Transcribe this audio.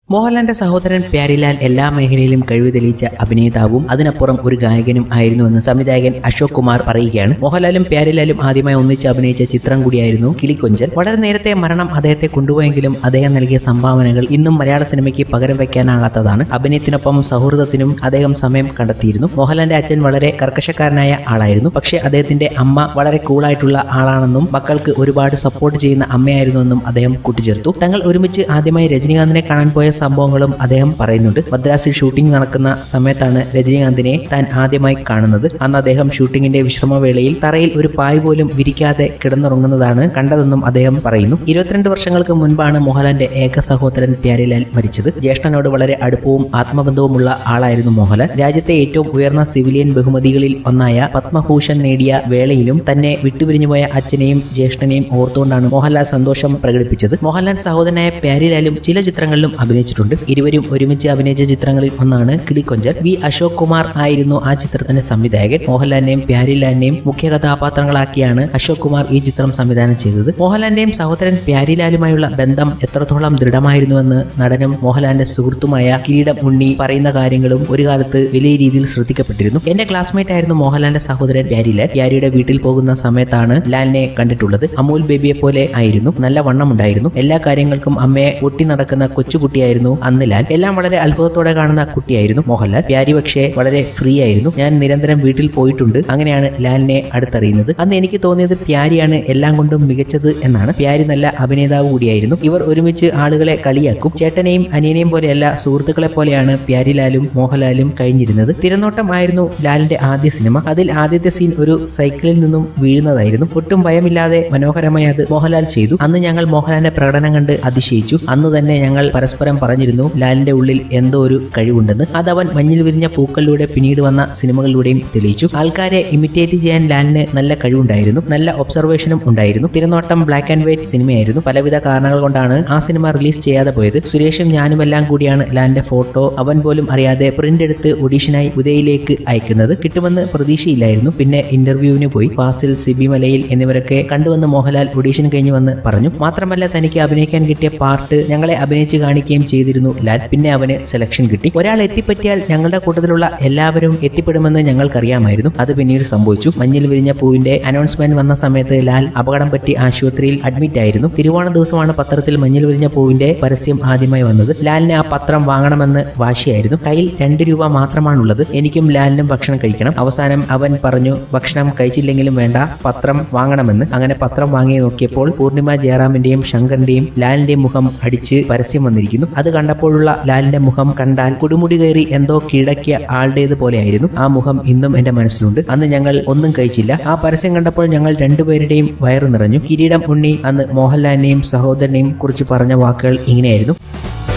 മോഹൻലാലിന്റെ സഹോദരൻ പ്യാരിലാൽ എല്ലാ മേഖലയിലും കഴിവ് തെളിയിച്ച അഭിനേതാവും അതിനപ്പുറം ഒരു ഗായകനും ആയിരുന്നുവെന്ന് സംവിധായകൻ അശോക് കുമാർ പറയുകയാണ് മോഹൻലാലും പ്യാരിലാലും ആദ്യമായി ഒന്നിച്ച് അഭിനയിച്ച ചിത്രം കൂടിയായിരുന്നു കിളിക്കൊഞ്ചൽ വളരെ നേരത്തെ മരണം അദ്ദേഹത്തെ കൊണ്ടുപോയെങ്കിലും അദ്ദേഹം നൽകിയ സംഭാവനകൾ ഇന്നും മലയാള സിനിമയ്ക്ക് പകരം വയ്ക്കാനാകാത്തതാണ് അഭിനയത്തിനൊപ്പം സൗഹൃദത്തിനും അദ്ദേഹം സമയം കണ്ടെത്തിയിരുന്നു മോഹൻലാലിന്റെ അച്ഛൻ വളരെ കർക്കശക്കാരനായ ആളായിരുന്നു പക്ഷേ അദ്ദേഹത്തിന്റെ അമ്മ വളരെ കൂളായിട്ടുള്ള ആളാണെന്നും മക്കൾക്ക് ഒരുപാട് സപ്പോർട്ട് ചെയ്യുന്ന അമ്മയായിരുന്നുവെന്നും അദ്ദേഹം കൂട്ടിച്ചേർത്തു തങ്ങൾ ഒരുമിച്ച് ആദ്യമായി രജനീകാന്തിനെ കാണാൻ പോയ സംഭവങ്ങളും അദ്ദേഹം പറയുന്നുണ്ട് മദ്രാസിൽ ഷൂട്ടിംഗ് നടക്കുന്ന സമയത്താണ് രജനീകാന്തിനെ താൻ ആദ്യമായി കാണുന്നത് അന്ന് അദ്ദേഹം ഷൂട്ടിങ്ങിന്റെ വിശ്രമവേളയിൽ തറയിൽ ഒരു പായ് പോലും വിരിക്കാതെ കിടന്നുറങ്ങുന്നതാണ് കണ്ടതെന്നും അദ്ദേഹം പറയുന്നു ഇരുപത്തിരണ്ട് വർഷങ്ങൾക്ക് മുൻപാണ് മോഹൻലാലിന്റെ ഏക സഹോദരൻ പ്യാരിലാൽ മരിച്ചത് ജ്യേഷ്ഠനോട് വളരെ അടുപ്പവും ആത്മബന്ധവുമുള്ള ആളായിരുന്നു മോഹൻലാൽ രാജ്യത്തെ ഏറ്റവും ഉയർന്ന സിവിലിയൻ ബഹുമതികളിൽ ഒന്നായ പത്മഭൂഷൺ നേടിയ വേളയിലും തന്നെ വിട്ടുപിരിഞ്ഞുപോയ അച്ഛനെയും ജ്യേഷ്ഠനെയും ഓർത്തുകൊണ്ടാണ് മോഹൻലാൽ സന്തോഷം പ്രകടിപ്പിച്ചത് മോഹൻലാൽ സഹോദരനായ പ്യാരിലാലും ചില ചിത്രങ്ങളിലും അഭിനയിച്ചിട്ടുണ്ട് ഇരുവരും ഒരുമിച്ച് അഭിനയിച്ച ചിത്രങ്ങളിൽ ഒന്നാണ് കിളിക്കൊഞ്ചൽ വി അശോക് കുമാർ ആയിരുന്നു ആ ചിത്രത്തിന്റെ സംവിധായകൻ മോഹൻലാലിനെയും പ്യാരിലാലിനെയും മുഖ്യ കഥാപാത്രങ്ങളാക്കിയാണ് അശോക് കുമാർ ഈ ചിത്രം സംവിധാനം ചെയ്തത് മോഹൻലാലിന്റെയും സഹോദരൻ പ്യാരിലാലുമായുള്ള ബന്ധം എത്രത്തോളം ദൃഢമായിരുന്നുവെന്ന് നടനും മോഹൻലാലിന്റെ സുഹൃത്തുമായ കിരീടം ഉണ്ണി പറയുന്ന കാര്യങ്ങളും ഒരു കാലത്ത് വലിയ രീതിയിൽ ശ്രദ്ധിക്കപ്പെട്ടിരുന്നു എന്റെ ക്ലാസ്മേറ്റ് ആയിരുന്നു മോഹൻലാലിന്റെ സഹോദരൻ പ്യാരിലാൽ പ്യാരിയുടെ വീട്ടിൽ പോകുന്ന സമയത്താണ് ലാലിനെ കണ്ടിട്ടുള്ളത് അമൂൽ ബേബിയെ പോലെ ആയിരുന്നു നല്ല വണ്ണമുണ്ടായിരുന്നു എല്ലാ കാര്യങ്ങൾക്കും അമ്മയെ ഒട്ടി നടക്കുന്ന കൊച്ചുകുട്ടിയായിരുന്നു അന്ന് ലാൽ എല്ലാം വളരെ അത്ഭുതത്തോടെ കാണുന്ന കുട്ടിയായിരുന്നു മോഹൻലാൽ പ്യാരി പക്ഷേ വളരെ ഫ്രീ ആയിരുന്നു ഞാൻ നിരന്തരം വീട്ടിൽ പോയിട്ടുണ്ട് അങ്ങനെയാണ് ലാലിനെ അടുത്തറിയുന്നത് അന്ന് എനിക്ക് തോന്നിയത് പ്യാരിയാണ് എല്ലാം കൊണ്ടും മികച്ചത് എന്നാണ് പ്യാരി നല്ല അഭിനേതാവ് കൂടിയായിരുന്നു ഇവർ ഒരുമിച്ച് ആളുകളെ കളിയാക്കും ചേട്ടനെയും അനിയനെയും പോലെയല്ല സുഹൃത്തുക്കളെ പോലെയാണ് പ്യാരിലാലും മോഹൻലാലും കഴിഞ്ഞിരുന്നത് തിരനോട്ടം ആയിരുന്നു ലാലിന്റെ ആദ്യ സിനിമ അതിൽ ആദ്യത്തെ സീൻ ഒരു സൈക്കിളിൽ നിന്നും വീഴുന്നതായിരുന്നു ഒട്ടും ഭയമില്ലാതെ മനോഹരമായി അത് മോഹൻലാൽ ചെയ്തു അന്ന് ഞങ്ങൾ മോഹൻലാലിന്റെ പ്രകടനം കണ്ട് അതിശയിച്ചു അന്ന് തന്നെ ഞങ്ങൾ പരസ്പരം പറഞ്ഞിരുന്നു ലാലിന്റെ ഉള്ളിൽ എന്തോ ഒരു കഴിവുണ്ടെന്ന് അതവൻ മഞ്ഞിൽ വിരിഞ്ഞ പൂക്കളിലൂടെ പിന്നീട് വന്ന സിനിമകളിലൂടെയും തെളിയിച്ചു ആൾക്കാരെ ഇമിറ്റേറ്റ് ചെയ്യാൻ ലാലിന് നല്ല കഴിവുണ്ടായിരുന്നു നല്ല ഒബ്സർവേഷനും ഉണ്ടായിരുന്നു തിരനോട്ടം ബ്ലാക്ക് ആൻഡ് വൈറ്റ് സിനിമയായിരുന്നു പലവിധ കാരണങ്ങൾ കൊണ്ടാണ് ആ സിനിമ റിലീസ് ചെയ്യാതെ പോയത് സുരേഷും ഞാനും എല്ലാം കൂടിയാണ് ലാലിന്റെ ഫോട്ടോ അവൻ പോലും അറിയാതെ പ്രിന്റ് എടുത്ത് ഒഡീഷനായി ഉദയയിലേക്ക് അയക്കുന്നത് കിട്ടുമെന്ന് പ്രതീക്ഷയില്ലായിരുന്നു പിന്നെ ഇന്റർവ്യൂവിന് പോയി ഫാസിൽ സിബി മലയിൽ എന്നിവരൊക്കെ കണ്ടുവന്ന് മോഹൻലാൽ ഒഡീഷൻ കഴിഞ്ഞ് വന്ന് പറഞ്ഞു മാത്രമല്ല തനിക്ക് അഭിനയിക്കാൻ കിട്ടിയ പാർട്ട് ഞങ്ങളെ അഭിനയിച്ച് കാണിക്കുകയും ചെയ്തിരുന്നു ലാൽ പിന്നെ അവന് സെലക്ഷൻ കിട്ടി ഒരാൾ എത്തിപ്പറ്റിയാൽ ഞങ്ങളുടെ കൂട്ടത്തിലുള്ള എല്ലാവരും എത്തിപ്പെടുമെന്ന് ഞങ്ങൾക്കറിയാമായിരുന്നു അത് പിന്നീട് സംഭവിച്ചു മഞ്ഞിൽ വിരിഞ്ഞ പൂവിന്റെ അനൗൺസ്മെന്റ് വന്ന സമയത്ത് ലാൽ അപകടം പറ്റി ആശുപത്രിയിൽ അഡ്മിറ്റ് ആയിരുന്നു തിരുവോണ ദിവസമാണ് പത്രത്തിൽ മഞ്ഞിൽ വിരിഞ്ഞ പൂവിന്റെ പരസ്യം ആദ്യമായി വന്നത് ലാലിന് ആ പത്രം വാങ്ങണമെന്ന് വാശിയായിരുന്നു കയ്യിൽ രണ്ട് രൂപ മാത്രമാണുള്ളത് എനിക്കും ലാലിനും ഭക്ഷണം കഴിക്കണം അവസാനം അവൻ പറഞ്ഞു ഭക്ഷണം കഴിച്ചില്ലെങ്കിലും വേണ്ട പത്രം വാങ്ങണമെന്ന് അങ്ങനെ പത്രം വാങ്ങി നോക്കിയപ്പോൾ പൂർണിമ ജയറാമിന്റെയും ശങ്കറിന്റെയും ലാലിന്റെയും മുഖം അടിച്ച് പരസ്യം വന്നിരിക്കുന്നു അത് കണ്ടപ്പോഴുള്ള ലാലിന്റെ മുഖം കണ്ടാൽ കുടുമുടി കയറി എന്തോ കീഴക്കിയ ആളുടേത് പോലെയായിരുന്നു ആ മുഖം ഇന്നും എന്റെ മനസ്സിലുണ്ട് അന്ന് ഞങ്ങൾ ഒന്നും കഴിച്ചില്ല ആ പരസ്യം കണ്ടപ്പോൾ ഞങ്ങൾ രണ്ടുപേരുടെയും വയറു നിറഞ്ഞു കിരീടം ഉണ്ണി അന്ന് മോഹൻലാലിനെയും സഹോദരനെയും കുറിച്ച് പറഞ്ഞ വാക്കുകൾ ഇങ്ങനെയായിരുന്നു